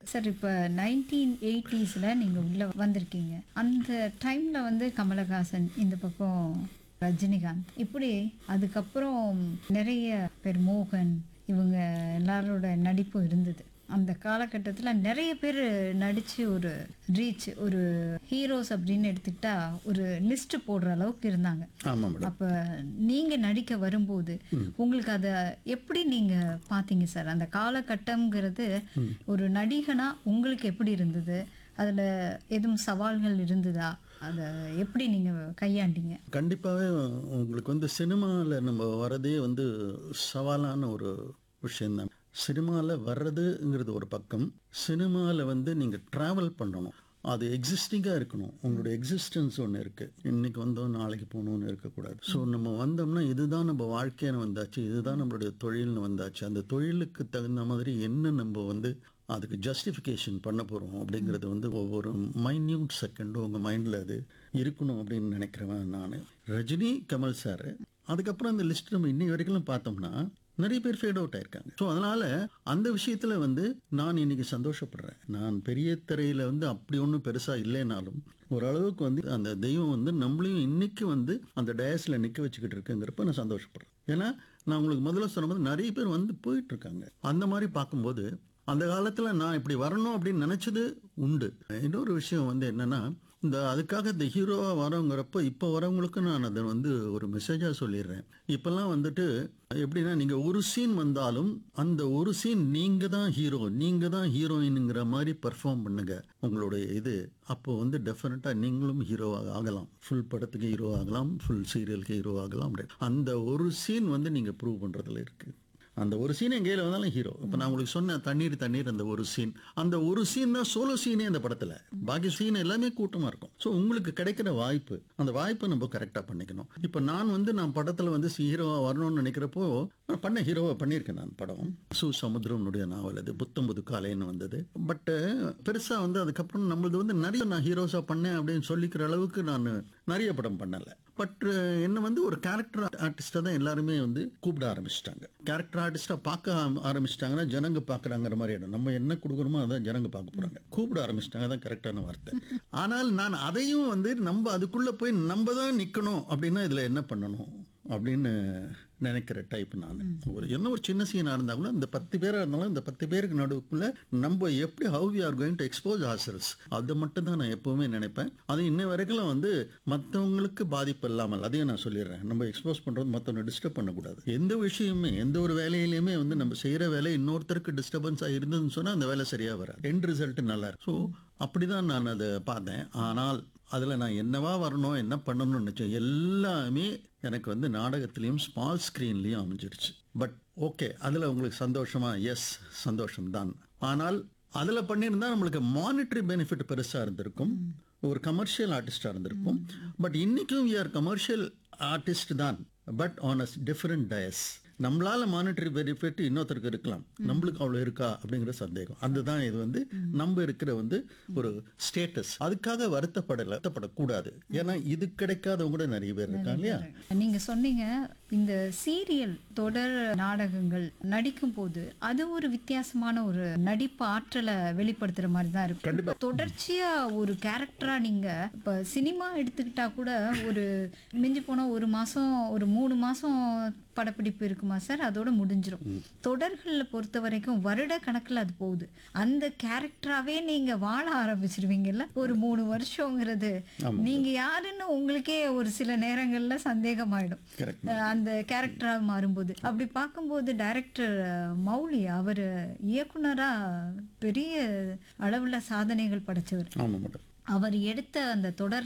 Sir இப்போ nineteen எயிட்டிஸில் நீங்கள் உள்ளே வந்திருக்கீங்க அந்த டைமில் வந்து கமலஹாசன் இந்த பக்கம் ரஜினிகாந்த் இப்படி அதுக்கப்புறம் நிறைய பேர் மோகன் இவங்க எல்லாரோட நடிப்பும் இருந்தது அந்த காலகட்டத்தில் நிறைய பேர் நடித்து ஒரு ரீச் ஒரு ஹீரோஸ் அப்படின்னு எடுத்துக்கிட்டா ஒரு லிஸ்ட் போடுற அளவுக்கு இருந்தாங்க ஆமாம் மேடம் அப்ப நீங்க நடிக்க வரும்போது உங்களுக்கு அத எப்படி நீங்க பாத்தீங்க சார் அந்த காலகட்டம்ங்கிறது ஒரு நடிகனா உங்களுக்கு எப்படி இருந்தது அதுல எதுவும் சவால்கள் இருந்ததா அத எப்படி நீங்க கையாண்டீங்க கண்டிப்பாகவே உங்களுக்கு வந்து சினிமாவில் நம்ம வரதே வந்து சவாலான ஒரு விஷயம்தான் சினிமாவில் வர்றதுங்கிறது ஒரு பக்கம் சினிமாவில் வந்து நீங்கள் ட்ராவல் பண்ணணும் அது எக்ஸிஸ்டிங்காக இருக்கணும் உங்களோட எக்ஸிஸ்டன்ஸ் ஒன்று இருக்குது இன்னைக்கு வந்தோம் நாளைக்கு போகணும்னு இருக்கக்கூடாது ஸோ நம்ம வந்தோம்னா இதுதான் நம்ம வாழ்க்கைன்னு வந்தாச்சு இதுதான் நம்மளுடைய தொழில்னு வந்தாச்சு அந்த தொழிலுக்கு தகுந்த மாதிரி என்ன நம்ம வந்து அதுக்கு ஜஸ்டிஃபிகேஷன் பண்ண போகிறோம் அப்படிங்கிறது வந்து ஒவ்வொரு மைன்யூட் செகண்டும் உங்கள் மைண்டில் அது இருக்கணும் அப்படின்னு நினைக்கிறவன் நான் ரஜினி கமல் சார் அதுக்கப்புறம் அந்த லிஸ்ட் நம்ம இன்னி வரைக்கும் பார்த்தோம்னா நிறைய பேர் ஃபேட் அவுட் ஆயிருக்காங்க ஸோ அதனால அந்த விஷயத்துல வந்து நான் இன்னைக்கு சந்தோஷப்படுறேன் நான் பெரிய திரையில வந்து அப்படி ஒன்றும் பெருசா இல்லைனாலும் ஓரளவுக்கு வந்து அந்த தெய்வம் வந்து நம்மளையும் இன்னைக்கு வந்து அந்த டயஸ்ல நிக்க வச்சுக்கிட்டு இருக்குங்கிறப்ப நான் சந்தோஷப்படுறேன் ஏன்னா நான் உங்களுக்கு முதல்ல சொன்ன மாதிரி நிறைய பேர் வந்து போயிட்டு இருக்காங்க அந்த மாதிரி பார்க்கும்போது அந்த காலத்துல நான் இப்படி வரணும் அப்படின்னு நினைச்சது உண்டு இன்னொரு விஷயம் வந்து என்னன்னா இந்த அதுக்காக இந்த ஹீரோவா வரவங்கிறப்ப இப்போ வரவங்களுக்கு நான் அதை வந்து ஒரு மெசேஜா சொல்லிடுறேன் இப்பெல்லாம் வந்துட்டு எப்படின்னா நீங்க ஒரு சீன் வந்தாலும் அந்த ஒரு சீன் நீங்க தான் ஹீரோ நீங்க தான் ஹீரோயினுங்கிற மாதிரி பெர்ஃபார்ம் பண்ணுங்க உங்களுடைய இது அப்போ வந்து டெஃபினட்டா நீங்களும் ஹீரோவாக ஆகலாம் ஃபுல் படத்துக்கு ஹீரோ ஆகலாம் ஃபுல் சீரியலுக்கு ஹீரோ ஆகலாம் அப்படி அந்த ஒரு சீன் வந்து நீங்க ப்ரூவ் பண்றதுல இருக்கு அந்த ஒரு சீன் என் கையில் வந்தாலும் ஹீரோ இப்போ நான் உங்களுக்கு சொன்ன தண்ணீர் தண்ணீர் அந்த ஒரு சீன் அந்த ஒரு சீன் தான் சோலோ சீனே அந்த படத்தில் பாக்கி சீன் எல்லாமே கூட்டமாக இருக்கும் ஸோ உங்களுக்கு கிடைக்கிற வாய்ப்பு அந்த வாய்ப்பை நம்ம கரெக்டாக பண்ணிக்கணும் இப்போ நான் வந்து நான் படத்தில் வந்து ஹீரோவாக வரணும்னு நினைக்கிறப்போ நான் பண்ண ஹீரோவை பண்ணியிருக்கேன் நான் படம் சு சமுத்திரனுடைய நாவல் அது புத்தம்புது காலைன்னு வந்தது பட் பெருசாக வந்து அதுக்கப்புறம் நம்மளது வந்து நிறைய நான் ஹீரோஸாக பண்ணேன் அப்படின்னு சொல்லிக்கிற அளவுக்கு நான் நிறைய படம் பண்ணலை பட் என்ன வந்து ஒரு கேரக்டர் ஆர்டிஸ்டாக தான் எல்லாருமே வந்து கூப்பிட ஆரம்பிச்சிட்டாங்க கேரக்டர் ஆர்டிஸ்டாக பார்க்க ஆரம்பிச்சிட்டாங்கன்னா ஜனங்க பார்க்குறாங்கிற மாதிரி இடம் நம்ம என்ன கொடுக்குறோமோ அதான் ஜனங்க பார்க்க போகிறாங்க கூப்பிட ஆரம்பிச்சிட்டாங்க தான் கரெக்டான வார்த்தை ஆனால் நான் அதையும் வந்து நம்ம அதுக்குள்ளே போய் நம்ம தான் நிற்கணும் அப்படின்னா இதில் என்ன பண்ணணும் அப்படின்னு நினைக்கிற டைப் நான் ஒரு என்ன ஒரு சின்ன சீனாக இருந்தால் கூட இந்த பத்து பேராக இருந்தாலும் இந்த பத்து பேருக்கு நடுவுக்குள்ள நம்ம எப்படி how we are going to expose ourselves அதை மட்டும் தான் நான் எப்பவுமே நினைப்பேன் அது இன்ன வரைக்கும் வந்து மற்றவங்களுக்கு பாதிப்பு இல்லாமல் அதையும் நான் சொல்லிடுறேன் நம்ம எக்ஸ்போஸ் பண்ணுறது மற்றவங்க டிஸ்டர்ப் பண்ணக்கூடாது எந்த விஷயமே எந்த ஒரு வேலையிலையுமே வந்து நம்ம செய்கிற வேலை இன்னொருத்தருக்கு டிஸ்டர்பன்ஸாக இருந்ததுன்னு சொன்னால் அந்த வேலை சரியாக வராது எண்ட் ரிசல்ட் நல்லா இருக்கும் ஸோ அப்படிதான் நான் அதை பார்த்தேன் ஆனால் அதில் நான் என்னவா வரணும் என்ன பண்ணணும்னு நினச்சேன் எல்லாமே எனக்கு வந்து நாடகத்திலையும் ஸ்மால் ஸ்க்ரீன்லேயும் அமைஞ்சிருச்சு பட் ஓகே அதில் உங்களுக்கு சந்தோஷமா எஸ் சந்தோஷம் தான் ஆனால் அதில் பண்ணியிருந்தா நம்மளுக்கு மானிட்டரி பெனிஃபிட் பெருசாக இருந்திருக்கும் ஒரு கமர்ஷியல் ஆர்டிஸ்டாக இருந்திருக்கும் பட் இன்னைக்கும் வி ஆர் கமர்ஷியல் ஆர்டிஸ்ட் தான் but on a different days நம்மளால மானிட்டரி பெனிஃபிட் இன்னொருத்தருக்கு இருக்கலாம் நம்மளுக்கு அவ்வளோ இருக்கா அப்படிங்கிற சந்தேகம் அதுதான் இது வந்து நம்ம இருக்கிற வந்து ஒரு ஸ்டேட்டஸ் அதுக்காக வருத்தப்படல வருத்தப்படக்கூடாது ஏன்னா இது கிடைக்காதவங்க கூட நிறைய பேர் இருக்காங்க இல்லையா நீங்க சொன்னீங்க இந்த சீரியல் தொடர் நாடகங்கள் நடிக்கும் போது அது ஒரு வித்தியாசமான ஒரு நடிப்பு ஆற்றலை வெளிப்படுத்துற மாதிரி தான் இருக்கும் தொடர்ச்சியா ஒரு கேரக்டரா நீங்க இப்ப சினிமா எடுத்துக்கிட்டா கூட ஒரு மிஞ்சி போனா ஒரு மாசம் ஒரு மூணு மாசம் படப்பிடிப்பு இருக்குமா சார் அதோட முடிஞ்சிரும் தொடர்கள்ல பொறுத்த வரைக்கும் வருட கணக்குல அது போகுது அந்த கேரக்டராவே நீங்க வாழ ஆரம்பிச்சிருவீங்கல்ல ஒரு மூணு வருஷங்கிறது நீங்க யாருன்னு உங்களுக்கே ஒரு சில நேரங்கள்ல சந்தேகமாயிடும் Correct. அஹ் அந்த கேரக்டரா மாறும்போது அப்படி பார்க்கும்போது டைரக்டர் மௌலி அவர் இயக்குனரா பெரிய அளவுல சாதனைகள் படைச்சவர் ஆமாம் மேடம் அவர் எடுத்த அந்த தொடர்